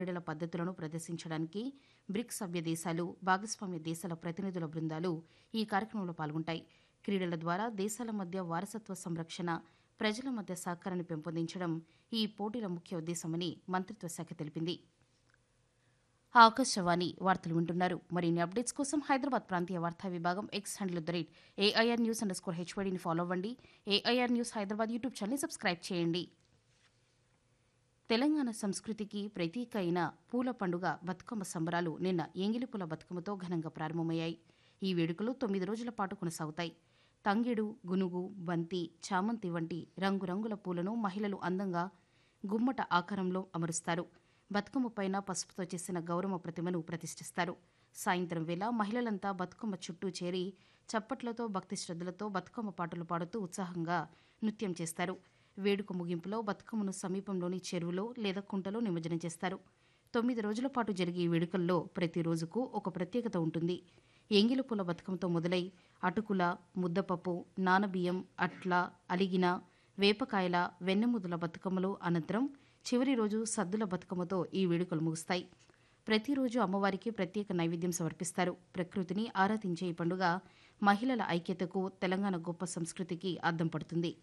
క్రీడల పద్ధతులను ప్రదర్శించడానికి బ్రిక్స్ సభ్య దేశాలు భాగస్వామ్య దేశాల ప్రతినిధుల బృందాలు ఈ కార్యక్రమంలో పాల్గొంటాయి క్రీడల ద్వారా దేశాల మధ్య వారసత్వ సంరక్షణ ప్రజల మధ్య సహకారాన్ని పెంపొందించడం ఈ పోటీల ముఖ్య ఉద్దేశమని మంత్రిత్వ శాఖ తెలిపింది ఆకాశవాణి వార్తలు వింటున్నారు మరిన్ని అప్డేట్స్ కోసం హైదరాబాద్ ప్రాంతీయ వార్తా విభాగం X handle the rate AIR news underscore స్కోర్ హెచ్వైడీని ఫాలో అవ్వండి ఏఐఆర్ న్యూస్ హైదరాబాద్ యూట్యూబ్ ఛానల్ని సబ్స్క్రైబ్ చేయండి తెలంగాణ సంస్కృతికి ప్రతీక అయిన పూల పండుగ బతుకమ్మ సంబరాలు నిన్న ఎంగిలిపూల బతుకమ్మతో ఘనంగా ప్రారంభమయ్యాయి ఈ వేడుకలు తొమ్మిది రోజుల పాటు కొనసాగుతాయి తంగెడు గునుగు బంతి చామంతి వంటి రంగురంగుల పూలను మహిళలు అందంగా గుమ్మట ఆకారంలో అమరుస్తారు బతుకమ్మ పైన పసుపుతో చేసిన గౌరవ ప్రతిమను ప్రతిష్ఠిస్తారు సాయంత్రం వేళ మహిళలంతా బతుకమ్మ చుట్టూ చేరి చప్పట్లతో భక్తి శ్రద్ధలతో బతుకమ్మ పాటలు పాడుతూ ఉత్సాహంగా నృత్యం చేస్తారు వేడుక ముగింపులో బతుకమ్మను సమీపంలోని చెరువులో లేదా కుంటలో నిమజ్జనం చేస్తారు తొమ్మిది రోజుల పాటు జరిగే ఈ వేడుకల్లో ప్రతి రోజుకు ఒక ప్రత్యేకత ఉంటుంది ఎంగిలి పూల బతుకమ్మతో మొదలై అటుకుల ముద్దపప్పు నానబియ్యం అట్ల అలిగిన వేపకాయల వెన్నెముదల బతుకమ్మలు అనంతరం చివరి రోజు సద్దుల బతుకమ్మతో ఈ వేడుకలు ముగుస్తాయి ప్రతిరోజు అమ్మవారికి ప్రత్యేక నైవేద్యం సమర్పిస్తారు ప్రకృతిని ఆరాధించే ఈ పండుగ మహిళల ఐక్యతకు తెలంగాణ గొప్ప సంస్కృతికి అద్దం పడుతుంది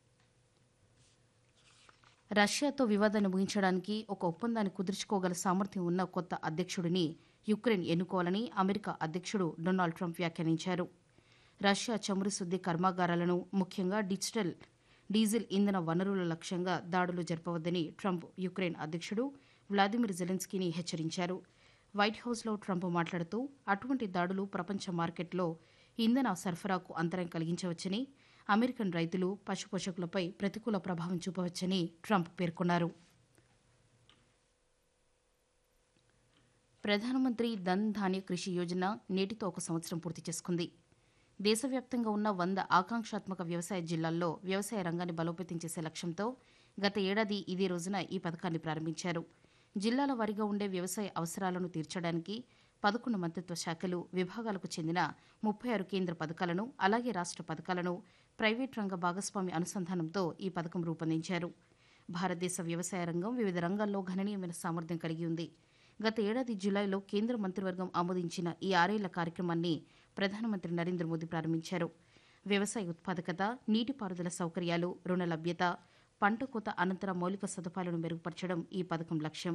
రష్యాతో వివాదాన్ని ముగించడానికి ఒక ఒప్పందాన్ని కుదుర్చుకోగల సామర్థ్యం ఉన్న కొత్త అధ్యక్షుడిని యుక్రెయిన్ ఎన్నుకోవాలని అమెరికా అధ్యక్షుడు డొనాల్డ్ ట్రంప్ వ్యాఖ్యానించారు రష్యా చమురు శుద్ది కర్మాగారాలను ముఖ్యంగా డిజిటల్ డీజిల్ ఇంధన వనరుల లక్ష్యంగా దాడులు జరపవద్దని ట్రంప్ యుక్రెయిన్ అధ్యక్షుడు వ్లాదిమిర్ జెలెన్స్కీని హెచ్చరించారు వైట్ హౌస్లో ట్రంప్ మాట్లాడుతూ అటువంటి దాడులు ప్రపంచ మార్కెట్లో ఇంధన సరఫరాకు అంతరం కలిగించవచ్చని అమెరికన్ రైతులు పశుపోషకులపై ప్రతికూల ప్రభావం చూపవచ్చని ట్రంప్ పేర్కొన్నారు ప్రధానమంత్రి ధన్ ధాన్య కృషి యోజన నేటితో ఒక సంవత్సరం పూర్తి చేసుకుంది దేశవ్యాప్తంగా ఉన్న వంద ఆకాంక్షాత్మక వ్యవసాయ జిల్లాల్లో వ్యవసాయ రంగాన్ని బలోపేతం చేసే లక్ష్యంతో గత ఏడాది ఇదే రోజున ఈ పథకాన్ని ప్రారంభించారు జిల్లాల వారీగా ఉండే వ్యవసాయ అవసరాలను తీర్చడానికి పదకొండు మంత్రిత్వ శాఖలు విభాగాలకు చెందిన ముప్పై ఆరు కేంద్ర పథకాలను అలాగే రాష్ట్ర పథకాలను ప్రైవేట్ రంగ భాగస్వామి అనుసంధానంతో ఈ పథకం రూపొందించారు భారతదేశ వ్యవసాయ రంగం వివిధ రంగాల్లో గణనీయమైన సామర్థ్యం కలిగి ఉంది గత ఏడాది జులైలో కేంద్ర మంత్రివర్గం ఆమోదించిన ఈ ఆరేళ్ల కార్యక్రమాన్ని ప్రధానమంత్రి నరేంద్ర మోదీ ప్రారంభించారు వ్యవసాయ ఉత్పాదకత నీటిపారుదల సౌకర్యాలు రుణ లభ్యత పంట కోత అనంతర మౌలిక సదుపాయాలను మెరుగుపరచడం ఈ పథకం లక్ష్యం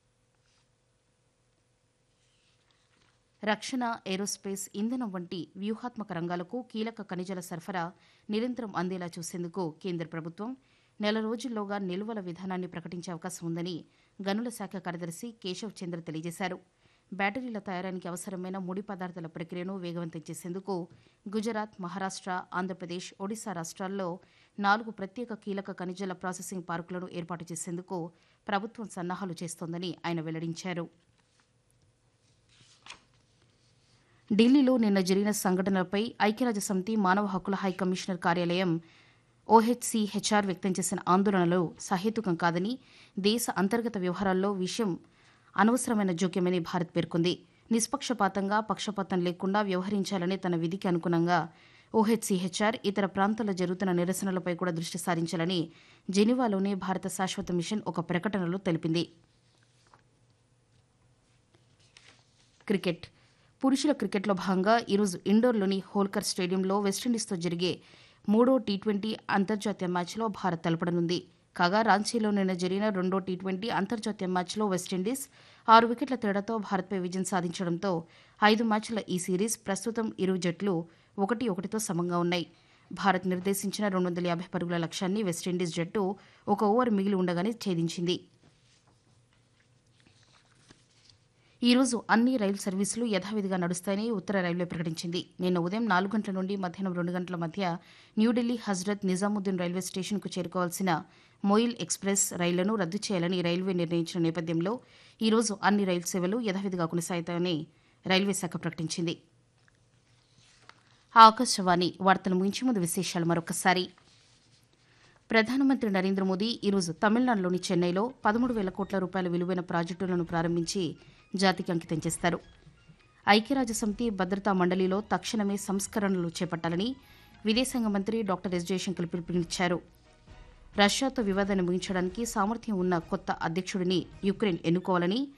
రక్షణ ఏరోస్పేస్ ఇంధనం వంటి వ్యూహాత్మక రంగాలకు కీలక ఖనిజాల సరఫరా నిరంతరం అందేలా చూసేందుకు కేంద్ర ప్రభుత్వం నెల రోజుల్లోగా నిల్వల విధానాన్ని ప్రకటించే అవకాశం ఉందని గనుల శాఖ కార్యదర్శి కేశవ్ చంద్ర తెలియజేశారు బ్యాటరీల తయారానికి అవసరమైన ముడి పదార్థాల ప్రక్రియను వేగవంతం చేసేందుకు గుజరాత్ మహారాష్ట్ర ఆంధ్రప్రదేశ్ ఒడిశా రాష్ట్రాల్లో నాలుగు ప్రత్యేక కీలక ఖనిజాల ప్రాసెసింగ్ పార్కులను ఏర్పాటు చేసేందుకు ప్రభుత్వం సన్నాహాలు చేస్తోందని ఆయన వెల్లడించారు ఢిల్లీలో నిన్న జరిగిన సంఘటనలపై ఐక్యరాజ్యసమితి మానవ హక్కుల హై కమిషనర్ కార్యాలయం ఓహెచ్సిహెచ్ఆర్ వ్యక్తం చేసిన ఆందోళనలు సహేతుకం కాదని దేశ అంతర్గత వ్యవహారాల్లో విషయం అనవసరమైన జోక్యమని భారత్ పేర్కొంది నిష్పక్షపాతంగా పక్షపాతం లేకుండా వ్యవహరించాలనే తన విధికి అనుగుణంగా ఓహెచ్సిహెచ్ఆర్ ఇతర ప్రాంతాల్లో జరుగుతున్న నిరసనలపై కూడా దృష్టి సారించాలని జెనీవాలోని భారత శాశ్వత మిషన్ ఒక ప్రకటనలో తెలిపింది క్రికెట్ పురుషుల క్రికెట్లో భాగంగా ఈరోజు ఇండోర్లోని హోల్కర్ స్టేడియంలో వెస్టిండీస్తో జరిగే మూడో టీ ట్వంటీ అంతర్జాతీయ మ్యాచ్లో భారత్ తలపడనుంది కాగా రాంచీలో నిన్న జరిగిన రెండో టీ ట్వంటీ అంతర్జాతీయ మ్యాచ్లో వెస్టిండీస్ ఆరు వికెట్ల తేడాతో భారత్పై విజయం సాధించడంతో ఐదు మ్యాచ్ల ఈ సిరీస్ ప్రస్తుతం ఇరు జట్లు ఒకటి ఒకటితో సమంగా ఉన్నాయి భారత్ నిర్దేశించిన రెండు వందల యాభై పరుగుల లక్ష్యాన్ని వెస్టిండీస్ జట్టు ఒక ఓవర్ మిగిలి ఉండగానే ఛేదించింది ఈ రోజు అన్ని రైలు సర్వీసులు యథావిధిగా నడుస్తాయని ఉత్తర రైల్వే ప్రకటించింది నిన్న ఉదయం నాలుగు గంటల నుండి మధ్యాహ్నం రెండు గంటల మధ్య న్యూఢిల్లీ హజ్రత్ నిజాముద్దీన్ రైల్వే స్టేషన్కు చేరుకోవాల్సిన మోయిల్ ఎక్స్ప్రెస్ రైళ్లను రద్దు చేయాలని రైల్వే నిర్ణయించిన నేపథ్యంలో ఈ రోజు అన్ని రైలు సేవలు యథావిధిగా కొనసాగుతాయని రైల్వే శాఖ ప్రకటించింది ఆకాశవాణి వార్తలు ముగించే ముందు విశేషాలు మరొకసారి ప్రధానమంత్రి నరేంద్ర మోదీ ఈరోజు తమిళనాడులోని చెన్నైలో పదమూడు వేల కోట్ల రూపాయల విలువైన ప్రాజెక్టులను ప్రారంభించి జాతికి అంకితం చేస్తారు ఐక్యరాజ్యసమితి భద్రతా మండలిలో తక్షణమే సంస్కరణలు చేపట్టాలని విదేశాంగ మంత్రి డాక్టర్ ఎస్ జయశంకర్ పిలుపునిచ్చారు రష్యాతో వివాదాన్ని ముగించడానికి సామర్థ్యం ఉన్న కొత్త అధ్యక్షుడిని యుక్రెయిన్ ఎన్నుకోవాలని